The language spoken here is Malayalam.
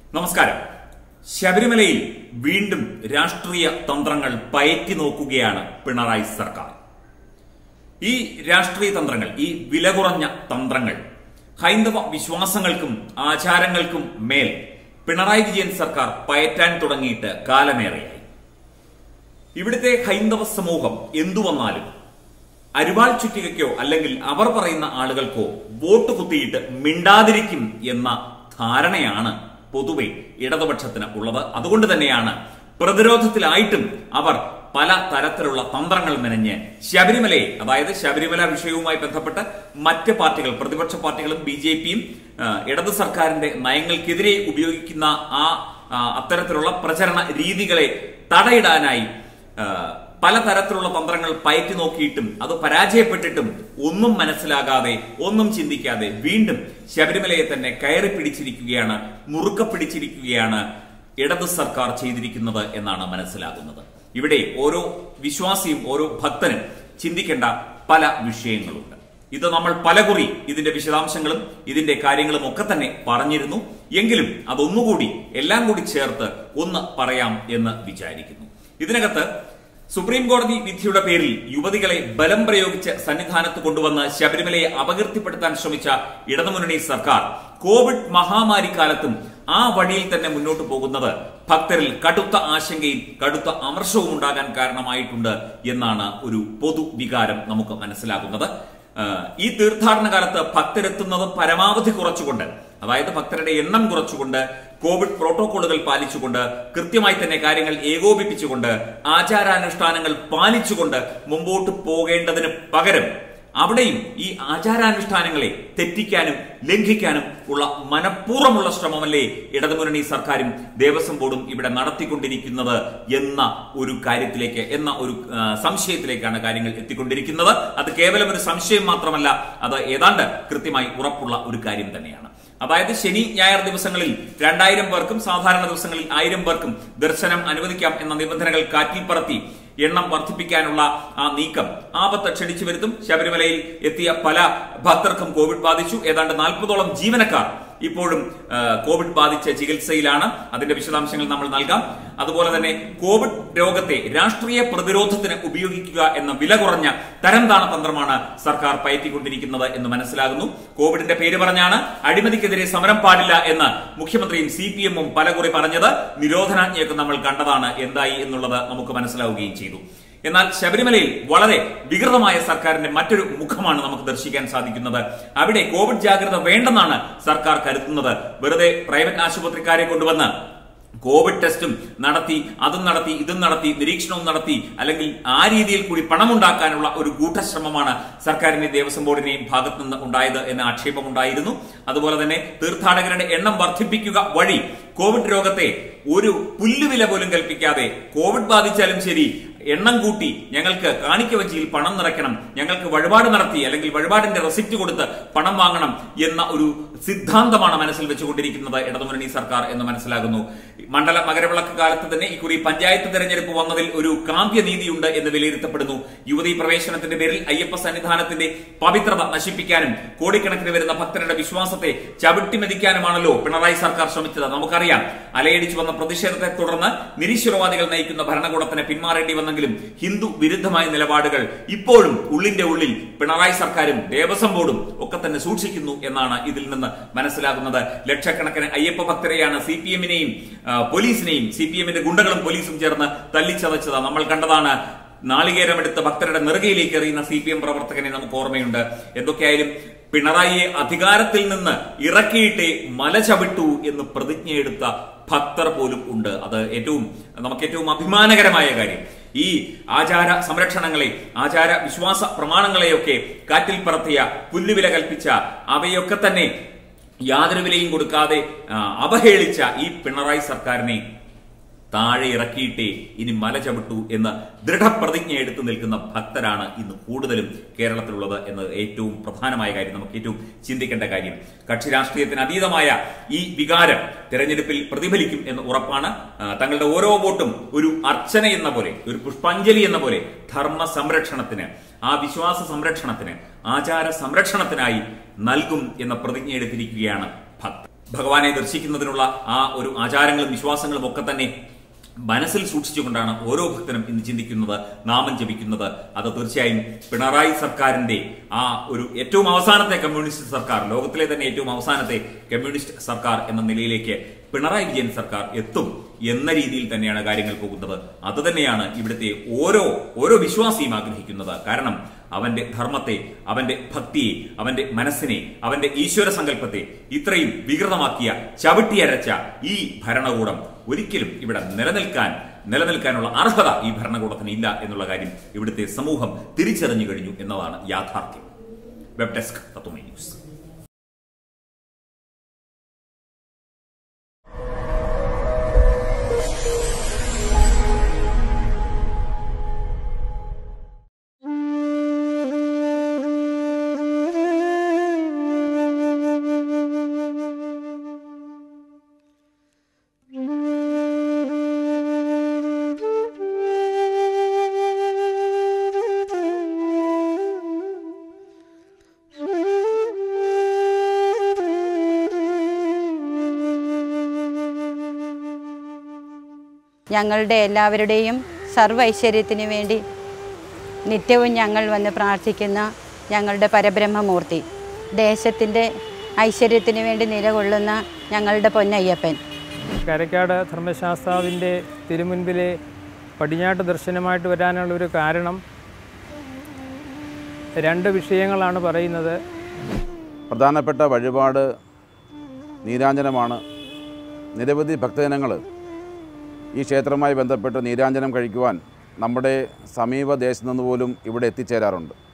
നമസ്കാരം ശബരിമലയിൽ വീണ്ടും രാഷ്ട്രീയ തന്ത്രങ്ങൾ പയറ്റി നോക്കുകയാണ് പിണറായി സർക്കാർ ഈ രാഷ്ട്രീയ തന്ത്രങ്ങൾ ഈ വില കുറഞ്ഞ തന്ത്രങ്ങൾ ഹൈന്ദവ വിശ്വാസങ്ങൾക്കും ആചാരങ്ങൾക്കും മേൽ പിണറായി വിജയൻ സർക്കാർ പയറ്റാൻ തുടങ്ങിയിട്ട് കാലമേറെയായി ഇവിടുത്തെ ഹൈന്ദവ സമൂഹം എന്തു വന്നാലും അരിവാൾ ചുറ്റികയ്ക്കോ അല്ലെങ്കിൽ അവർ പറയുന്ന ആളുകൾക്കോ വോട്ട് കുത്തിയിട്ട് മിണ്ടാതിരിക്കും എന്ന ധാരണയാണ് പൊതുവെ ഇടതുപക്ഷത്തിന് ഉള്ളത് അതുകൊണ്ട് തന്നെയാണ് പ്രതിരോധത്തിലായിട്ടും അവർ പല തരത്തിലുള്ള തന്ത്രങ്ങൾ മെനഞ്ഞ് ശബരിമലയെ അതായത് ശബരിമല വിഷയവുമായി ബന്ധപ്പെട്ട് മറ്റ് പാർട്ടികൾ പ്രതിപക്ഷ പാർട്ടികളും ബി ജെ പിയും ഇടതു സർക്കാരിന്റെ നയങ്ങൾക്കെതിരെ ഉപയോഗിക്കുന്ന ആ ആ, അത്തരത്തിലുള്ള പ്രചരണ രീതികളെ തടയിടാനായി ആ, പലതരത്തിലുള്ള തന്ത്രങ്ങൾ പയറ്റി നോക്കിയിട്ടും അത് പരാജയപ്പെട്ടിട്ടും ഒന്നും മനസ്സിലാകാതെ ഒന്നും ചിന്തിക്കാതെ വീണ്ടും ശബരിമലയെ തന്നെ കയറി പിടിച്ചിരിക്കുകയാണ് മുറുക്ക പിടിച്ചിരിക്കുകയാണ് ഇടത് സർക്കാർ ചെയ്തിരിക്കുന്നത് എന്നാണ് മനസ്സിലാകുന്നത് ഇവിടെ ഓരോ വിശ്വാസിയും ഓരോ ഭക്തനും ചിന്തിക്കേണ്ട പല വിഷയങ്ങളുണ്ട് ഇത് നമ്മൾ പലകുറി ഇതിന്റെ വിശദാംശങ്ങളും ഇതിന്റെ കാര്യങ്ങളും ഒക്കെ തന്നെ പറഞ്ഞിരുന്നു എങ്കിലും അതൊന്നുകൂടി എല്ലാം കൂടി ചേർത്ത് ഒന്ന് പറയാം എന്ന് വിചാരിക്കുന്നു ഇതിനകത്ത് സുപ്രീം കോടതി വിധിയുടെ പേരിൽ യുവതികളെ ബലം പ്രയോഗിച്ച് സന്നിധാനത്ത് കൊണ്ടുവന്ന് ശബരിമലയെ അപകീർത്തിപ്പെടുത്താൻ ശ്രമിച്ച ഇടതുമുന്നണി സർക്കാർ കോവിഡ് മഹാമാരി കാലത്തും ആ വഴിയിൽ തന്നെ മുന്നോട്ട് പോകുന്നത് ഭക്തരിൽ കടുത്ത ആശങ്കയും കടുത്ത അമർഷവും ഉണ്ടാകാൻ കാരണമായിട്ടുണ്ട് എന്നാണ് ഒരു പൊതുവികാരം നമുക്ക് മനസ്സിലാകുന്നത് ആഹ് ഈ തീർത്ഥാടന കാലത്ത് ഭക്തരെത്തുന്നത് പരമാവധി കുറച്ചുകൊണ്ട് അതായത് ഭക്തരുടെ എണ്ണം കുറച്ചുകൊണ്ട് കോവിഡ് പ്രോട്ടോകോളുകൾ പാലിച്ചുകൊണ്ട് കൃത്യമായി തന്നെ കാര്യങ്ങൾ ഏകോപിപ്പിച്ചുകൊണ്ട് ആചാരാനുഷ്ഠാനങ്ങൾ പാലിച്ചുകൊണ്ട് മുമ്പോട്ട് പോകേണ്ടതിന് പകരം അവിടെയും ഈ ആചാരാനുഷ്ഠാനങ്ങളെ തെറ്റിക്കാനും ലംഘിക്കാനും ഉള്ള മനഃപൂർവ്വമുള്ള ശ്രമമല്ലേ ഇടതുമുന്നണി സർക്കാരും ദേവസ്വം ബോർഡും ഇവിടെ നടത്തിക്കൊണ്ടിരിക്കുന്നത് എന്ന ഒരു കാര്യത്തിലേക്ക് എന്ന ഒരു ആ, സംശയത്തിലേക്കാണ് കാര്യങ്ങൾ എത്തിക്കൊണ്ടിരിക്കുന്നത് അത് കേവലം ഒരു സംശയം മാത്രമല്ല അത് ഏതാണ്ട് കൃത്യമായി ഉറപ്പുള്ള ഒരു കാര്യം തന്നെയാണ് അതായത് ശനി ഞായർ ദിവസങ്ങളിൽ രണ്ടായിരം പേർക്കും സാധാരണ ദിവസങ്ങളിൽ ആയിരം പേർക്കും ദർശനം അനുവദിക്കാം എന്ന നിബന്ധനകൾ കാറ്റിൽ പറത്തി എണ്ണം വർദ്ധിപ്പിക്കാനുള്ള ആ നീക്കം ആപത്ത് ക്ഷണിച്ചു വരുത്തും ശബരിമലയിൽ എത്തിയ പല ഭക്തർക്കും കോവിഡ് ബാധിച്ചു ഏതാണ്ട് നാൽപ്പതോളം ജീവനക്കാർ ഇപ്പോഴും ആ, കോവിഡ് ബാധിച്ച ചികിത്സയിലാണ് അതിന്റെ വിശദാംശങ്ങൾ നമ്മൾ നൽകാം അതുപോലെ തന്നെ കോവിഡ് രോഗത്തെ രാഷ്ട്രീയ പ്രതിരോധത്തിന് ഉപയോഗിക്കുക എന്ന വില കുറഞ്ഞ തരം താണ തന്ത്രമാണ് സർക്കാർ പയറ്റിക്കൊണ്ടിരിക്കുന്നത് എന്ന് മനസ്സിലാകുന്നു കോവിഡിന്റെ പേര് പറഞ്ഞാണ് അഴിമതിക്കെതിരെ സമരം പാടില്ല എന്ന് മുഖ്യമന്ത്രിയും സി പി എമ്മും പലകുറി പറഞ്ഞത് നിരോധനാജ്ഞയൊക്കെ നമ്മൾ കണ്ടതാണ് എന്തായി എന്നുള്ളത് നമുക്ക് മനസ്സിലാവുകയും ചെയ്തു എന്നാൽ ശബരിമലയിൽ വളരെ വികൃതമായ സർക്കാരിന്റെ മറ്റൊരു മുഖമാണ് നമുക്ക് ദർശിക്കാൻ സാധിക്കുന്നത് അവിടെ കോവിഡ് ജാഗ്രത വേണ്ടെന്നാണ് സർക്കാർ കരുതുന്നത് വെറുതെ പ്രൈവറ്റ് ആശുപത്രിക്കാരെ കൊണ്ടുവന്ന് കോവിഡ് ടെസ്റ്റും നടത്തി അതും നടത്തി ഇതും നടത്തി നിരീക്ഷണവും നടത്തി അല്ലെങ്കിൽ ആ രീതിയിൽ കൂടി പണമുണ്ടാക്കാനുള്ള ഒരു ഗൂഢശ്രമമാണ് സർക്കാരിന്റെ ദേവസ്വം ബോർഡിന്റെയും ഭാഗത്തു നിന്ന് ഉണ്ടായത് എന്ന ആക്ഷേപമുണ്ടായിരുന്നു അതുപോലെ തന്നെ തീർത്ഥാടകരുടെ എണ്ണം വർദ്ധിപ്പിക്കുക വഴി കോവിഡ് രോഗത്തെ ഒരു പുല്ലുവില പോലും കൽപ്പിക്കാതെ കോവിഡ് ബാധിച്ചാലും ശരി എണ്ണം കൂട്ടി ഞങ്ങൾക്ക് കാണിക്ക വഞ്ചിയിൽ പണം നിറയ്ക്കണം ഞങ്ങൾക്ക് വഴിപാട് നടത്തി അല്ലെങ്കിൽ വഴിപാടിന്റെ റെസിപ്റ്റ് കൊടുത്ത് പണം വാങ്ങണം എന്ന ഒരു സിദ്ധാന്തമാണ് മനസ്സിൽ വെച്ചുകൊണ്ടിരിക്കുന്നത് ഇടതുമുന്നണി സർക്കാർ എന്ന് മനസ്സിലാകുന്നു മണ്ഡല മകരവിളക്ക് കാലത്ത് തന്നെ ഇക്കുറി പഞ്ചായത്ത് തെരഞ്ഞെടുപ്പ് വന്നതിൽ ഒരു കാമ്യ നീതിയുണ്ട് എന്ന് വിലയിരുത്തപ്പെടുന്നു യുവതീ പ്രവേശനത്തിന്റെ പേരിൽ അയ്യപ്പ സന്നിധാനത്തിന്റെ പവിത്രത നശിപ്പിക്കാനും കോടിക്കണക്കിന് വരുന്ന ഭക്തരുടെ വിശ്വാസത്തെ ചവിട്ടിമെതിക്കാനുമാണല്ലോ പിണറായി സർക്കാർ ശ്രമിച്ചത് നമുക്കറിയാം അലയടിച്ചു വന്ന പ്രതിഷേധത്തെ തുടർന്ന് നിരീശ്വരവാദികൾ നയിക്കുന്ന ഭരണകൂടത്തിന് പിന്മാറേണ്ടി വന്നെങ്കിലും ഹിന്ദു വിരുദ്ധമായ നിലപാടുകൾ ഇപ്പോഴും ഉള്ളിന്റെ ഉള്ളിൽ പിണറായി സർക്കാരും ദേവസ്വം ബോർഡും ഒക്കെ തന്നെ സൂക്ഷിക്കുന്നു എന്നാണ് ഇതിൽ നിന്ന് മനസ്സിലാകുന്നത് ലക്ഷക്കണക്കിന് അയ്യപ്പ ഭക്തരെയാണ് സി പി എമ്മിനെയും പോലീസിനെയും സി പി എമ്മിന്റെ ഗുണ്ടകളും പോലീസും ചേർന്ന് തല്ലിച്ചതച്ചത് നമ്മൾ കണ്ടതാണ് നാളികേരമെടുത്ത് ഭക്തരുടെ നെറുകയിലേക്ക് എറിയുന്ന സി പി എം പ്രവർത്തകനെ നമുക്ക് ഓർമ്മയുണ്ട് എന്തൊക്കെയായാലും പിണറായിയെ അധികാരത്തിൽ നിന്ന് ഇറക്കിയിട്ടേ മല ചവിട്ടൂ എന്ന് പ്രതിജ്ഞയെടുത്ത ഭക്തർ പോലും ഉണ്ട് അത് ഏറ്റവും നമുക്ക് ഏറ്റവും അഭിമാനകരമായ കാര്യം ഈ ആചാര സംരക്ഷണങ്ങളെ ആചാര വിശ്വാസ പ്രമാണങ്ങളെയൊക്കെ കാറ്റിൽ പറത്തിയ പുല്ലുവില കൽപ്പിച്ച അവയൊക്കെ തന്നെ യാതൊരു വിലയും കൊടുക്കാതെ ആ, അവഹേളിച്ച ഈ പിണറായി സർക്കാരിനെ താഴെ ഇറക്കിയിട്ടേ ഇനി മല ചവിട്ടൂ എന്ന് ദൃഢപ്രതിജ്ഞ എടുത്തു നിൽക്കുന്ന ഭക്തരാണ് ഇന്ന് കൂടുതലും കേരളത്തിലുള്ളത് എന്നത് ഏറ്റവും പ്രധാനമായ കാര്യം നമുക്ക് ഏറ്റവും ചിന്തിക്കേണ്ട കാര്യം കക്ഷി രാഷ്ട്രീയത്തിന് അതീതമായ ഈ വികാരം തെരഞ്ഞെടുപ്പിൽ പ്രതിഫലിക്കും എന്ന് ഉറപ്പാണ് ആ, തങ്ങളുടെ ഓരോ വോട്ടും ഒരു അർച്ചന എന്ന പോലെ ഒരു പുഷ്പാഞ്ജലി എന്ന പോലെ ധർമ്മ സംരക്ഷണത്തിന് ആ വിശ്വാസ സംരക്ഷണത്തിന് ആചാര സംരക്ഷണത്തിനായി നൽകും എന്ന പ്രതിജ്ഞ എടുത്തിരിക്കുകയാണ് ഭക്തർ ഭഗവാനെ ദർശിക്കുന്നതിനുള്ള ആ ഒരു ആചാരങ്ങളും വിശ്വാസങ്ങളും ഒക്കെ തന്നെ മനസ്സിൽ സൂക്ഷിച്ചുകൊണ്ടാണ് ഓരോ ഭക്തനും ഇന്ന് ചിന്തിക്കുന്നത് നാമം ജപിക്കുന്നത് അത് തീർച്ചയായും പിണറായി സർക്കാരിന്റെ ആ ഒരു ഏറ്റവും അവസാനത്തെ കമ്മ്യൂണിസ്റ്റ് സർക്കാർ ലോകത്തിലെ തന്നെ ഏറ്റവും അവസാനത്തെ കമ്മ്യൂണിസ്റ്റ് സർക്കാർ എന്ന നിലയിലേക്ക് പിണറായി വിജയൻ സർക്കാർ എത്തും എന്ന രീതിയിൽ തന്നെയാണ് കാര്യങ്ങൾ പോകുന്നത് അത് തന്നെയാണ് ഇവിടുത്തെ ഓരോ ഓരോ വിശ്വാസിയും ആഗ്രഹിക്കുന്നത് കാരണം അവന്റെ ധർമ്മത്തെ അവന്റെ ഭക്തിയെ അവന്റെ മനസ്സിനെ അവന്റെ ഈശ്വര സങ്കല്പത്തെ ഇത്രയും വികൃതമാക്കിയ ചവിട്ടിയരച്ച ഈ ഭരണകൂടം ഒരിക്കലും ഇവിടെ നിലനിൽക്കാൻ നിലനിൽക്കാനുള്ള അർഹത ഈ ഭരണകൂടത്തിന് ഇല്ല എന്നുള്ള കാര്യം ഇവിടുത്തെ സമൂഹം തിരിച്ചറിഞ്ഞു കഴിഞ്ഞു എന്നതാണ് യാഥാർത്ഥ്യം വെബ് ഡെസ്ക് തത്വമേ ന്യൂസ് ഞങ്ങളുടെ എല്ലാവരുടെയും സർവ്വ ഐശ്വര്യത്തിനു വേണ്ടി നിത്യവും ഞങ്ങൾ വന്ന് പ്രാർത്ഥിക്കുന്ന ഞങ്ങളുടെ പരബ്രഹ്മമൂർത്തി ദേശത്തിൻ്റെ ഐശ്വര്യത്തിനു വേണ്ടി നിലകൊള്ളുന്ന ഞങ്ങളുടെ പൊന്നയ്യപ്പൻ കരക്കാട് ധർമ്മശാസ്താവിൻ്റെ തിരുമുൻപിലെ പടിഞ്ഞാട്ട് ദർശനമായിട്ട് വരാനുള്ള ഒരു കാരണം രണ്ട് വിഷയങ്ങളാണ് പറയുന്നത് പ്രധാനപ്പെട്ട വഴിപാട് നീരാഞ്ജനമാണ് നിരവധി ഭക്തജനങ്ങൾ ഈ ക്ഷേത്രവുമായി ബന്ധപ്പെട്ട് നീരാഞ്ജനം കഴിക്കുവാൻ നമ്മുടെ സമീപ ദേശത്തു നിന്ന് പോലും ഇവിടെ എത്തിച്ചേരാറുണ്ട്